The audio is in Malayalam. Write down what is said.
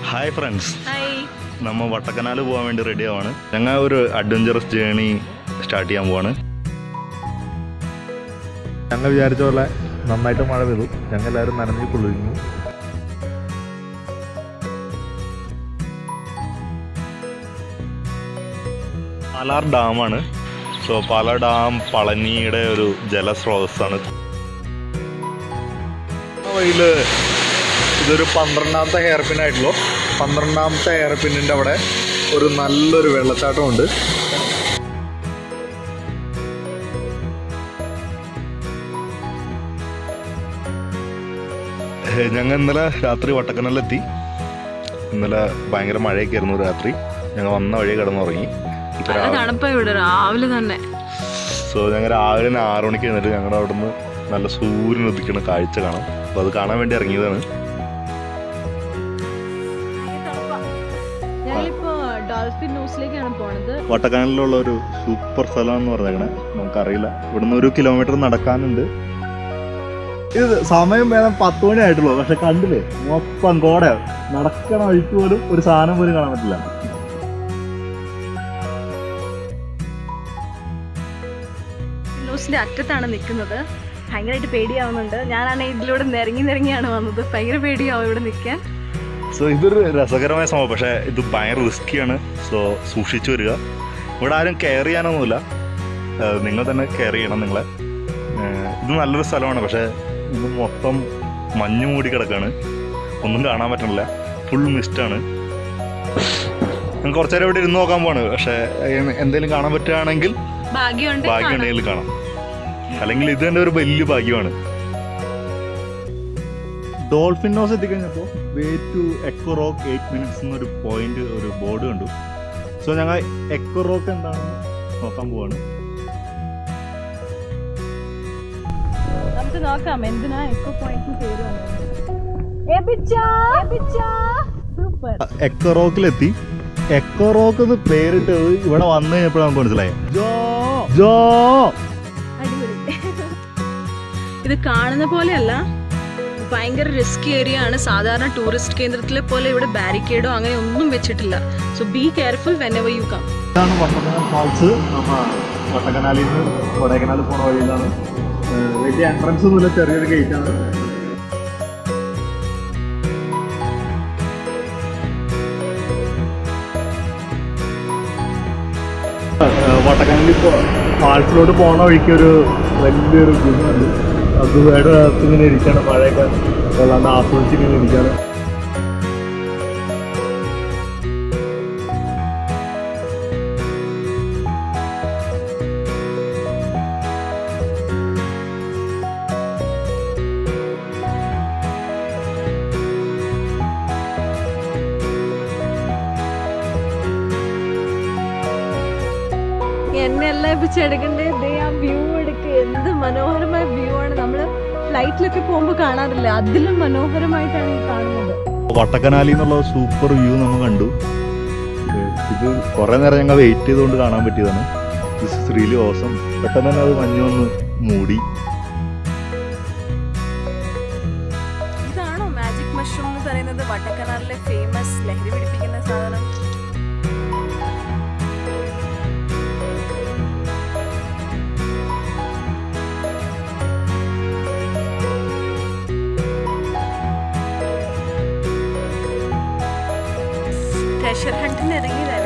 ഹായ് ഫ്രണ്ട്സ് ഹായ് നമ്മ വട്ടക്കനാല് പോകാൻ വേണ്ടി റെഡി ആവാണ് ഞങ്ങൾ ഒരു അഡ്വഞ്ചറസ് ജേണി സ്റ്റാർട്ട് ചെയ്യാൻ പോവാണ് ഞങ്ങൾ വിചാരിച്ച പോലെ നന്നായിട്ട് മഴ പെയ്തു ഞങ്ങൾ എല്ലാവരും നനഞ്ഞു കുളിർന്നു പാലാർ ഡാമാണ് സോ പാലാർ ഡാം പളനിയുടെ ഒരു ജലസ്രോതസ്സാണ് വഴിയിൽ ഇതൊരു പന്ത്രണ്ടാമത്തെ ഹെയർ പിൻ ആയിട്ടുള്ളൂ പന്ത്രണ്ടാമത്തെ ഹെയർ പിന്നിൻ്റെ അവിടെ ഒരു നല്ലൊരു വെള്ളച്ചാട്ടമുണ്ട് ഞങ്ങൾ ഇന്നലെ രാത്രി വട്ടക്കനാലിലെത്തി ഇന്നലെ ഭയങ്കര മഴയൊക്കെ ആയിരുന്നു രാത്രി ഞങ്ങൾ വന്ന വഴി കിടന്നുറങ്ങി ഇപ്പൊ നല്ല രാവിലെ തണുപ്പാ ഇവിടെ രാവിലെ തന്നെ സോ ഞങ്ങൾ രാവിലെ തന്നെ ആറു മണിക്ക് എഴുന്നേറ്റ് ഞങ്ങളുടെ അവിടെ നിന്ന് നല്ല സൂര്യൻ ഉദിക്കുന്ന കാഴ്ച കാണാം അപ്പോൾ അത് കാണാൻ വേണ്ടി ഇറങ്ങിയതാണ് ഞങ്ങളിപ്പോ ഡോൾഫിൻ ന്യൂസിലേക്കാണ് പോണത് വട്ടക്കനാലിലുള്ള ഒരു സൂപ്പർ സ്ഥലം എന്ന് പറഞ്ഞേക്കണേ നമുക്കറിയില്ല ഇവിടുന്ന് ഒരു കിലോമീറ്റർ നടക്കാനുണ്ട് ഇത് സമയം വേണം പത്ത് മണി ആയിട്ടുള്ളൂ പക്ഷെ കണ്ടില്ലേ മൊത്തം കോട നടക്കണ വഴിക്ക് പോലും ഒരു സാധനം പോലും കാണാൻ പറ്റില്ല ന്യൂസിന്റെ അറ്റത്താണ് നിൽക്കുന്നത് ഭയങ്കരമായിട്ട് പേടിയാവുന്നുണ്ട് ഞാനാണെങ്കിൽ ഇതിലൂടെ നിരങ്ങി നിരങ്ങിയാണ് വന്നത് ഭയങ്കര പേടിയാവും ഇവിടെ നിൽക്കാൻ സോ ഇതൊരു രസകരമായ സംഭവം പക്ഷേ ഇത് ഭയങ്കര റിസ്ക്കിയാണ് സോ സൂക്ഷിച്ചു വരിക ഇവിടെ ആരും കെയർ ചെയ്യാനൊന്നുമില്ല ഏഹ് നിങ്ങൾ തന്നെ കെയർ ചെയ്യണം നിങ്ങളെ ഏഹ് ഇത് നല്ലൊരു സ്ഥലമാണ് പക്ഷേ ഇത് മൊത്തം മഞ്ഞ് മൂടി കിടക്കാണ് ഒന്നും കാണാൻ പറ്റണില്ല ഫുൾ മിസ്റ്റാണ് ഞാൻ കുറച്ചു നേരം ഇവിടെ ഇരുന്ന് നോക്കാൻ പോവാണ് പക്ഷേ ഏഹ് എന്തെങ്കിലും കാണാൻ പറ്റുകയാണെങ്കിൽ ഭാഗ്യമുണ്ട് ഭാഗ്യം ഉണ്ടെങ്കിൽ കാണാം അല്ലെങ്കിൽ ഇത് തന്നെ ഒരു വലിയ ഭാഗ്യമാണ് ഡോൾഫിൻ ഹൗസ് എത്തിക്കഴിഞ്ഞപ്പോൾ way to echo rock eight minutes എന്നൊരു പോയിന്റ് ഒരു ബോർഡ് കണ്ടു സോ ഞങ്ങൾ എക്കോ റോക്ക് എന്താണെന്ന് നോക്കാൻ പോവാണ് നമുക്ക് നോക്കാം എന്തിനാ എക്കോ പോയിന്റ് പേര് സൂപ്പർ എക്കോ റോക്കിലെത്തി എക്കോ റോക്ക് എന്ന് പേരിട്ട് ഇവിടെ വന്നു കഴിഞ്ഞപ്പോഴാണ് നമുക്ക് മനസ്സിലായത് ജോ ജോ അടിപൊളി ഇത് കാണുന്ന പോലെയല്ല ഭയങ്കര റിസ്കി ഏരിയ ആണ് സാധാരണ ടൂറിസ്റ്റ് കേന്ദ്രത്തിലെ പോലെ ഇവിടെ ബാരിക്കേഡോ അങ്ങനെ ഒന്നും വെച്ചിട്ടില്ല so be careful whenever you come ഇതാണ് വട്ടക്കനാൽ ഫാൾസ് നമ്മ വട്ടക്കനാലിൽ നിന്ന് കൊടൈക്കനാൽ പോണ വഴിയിലാണ് ഏഹ് വലിയ എൻട്രൻസ് ഒന്നുമില്ല ചെറിയൊരു ഗേറ്റ് ആണ് വട്ടക്കനാലിൽ ഫാൾസിലോട്ട് പോണ വഴിക്ക് ഒരു വലിയൊരു കുന്നുണ്ട് അത് വേറെ അകത്ത് ഇങ്ങനെ ഇരിക്കാണ് മഴയൊക്കെ വല്ലാണ്ട് ആസ്വദിച്ച് ഇങ്ങനെ ഇരിക്കാണ് എന്നെ എല്ലാം ഇപ്പിച്ച് എടുക്കണ്ടേ ദേ ആ വ്യൂ എടുക്ക് എന്ത് മനോഹരമായ വ്യൂ ആണ് നമ്മള് ഫ്ലൈറ്റിലൊക്കെ പോകുമ്പോൾ കാണാറില്ല അതിലും മനോഹരമായിട്ടാണ് ഈ കാണുന്നത് വട്ടക്കനാലിൽ നിന്നുള്ള സൂപ്പർ വ്യൂ നമ്മൾ കണ്ടു ഇത് കുറേ നേരം ഞങ്ങൾ വെയിറ്റ് ചെയ്തുകൊണ്ട് കാണാൻ പറ്റിയതാണ് ദിസ് ഇസ് റിയലി ഓസം പെട്ടെന്ന് തന്നെ അത് മഞ്ഞ് വന്ന് മൂടി ഇതാണോ മാജിക് മഷ്റൂം എന്ന് പറയുന്നത് വട്ടക്കനാറിലെ ഫേമസ് ലഹരി പിടിപ്പിക്കുന്ന സാധനം ട്രഷർ ഹണ്ടിന് ഇറങ്ങിയതായിരുന്നു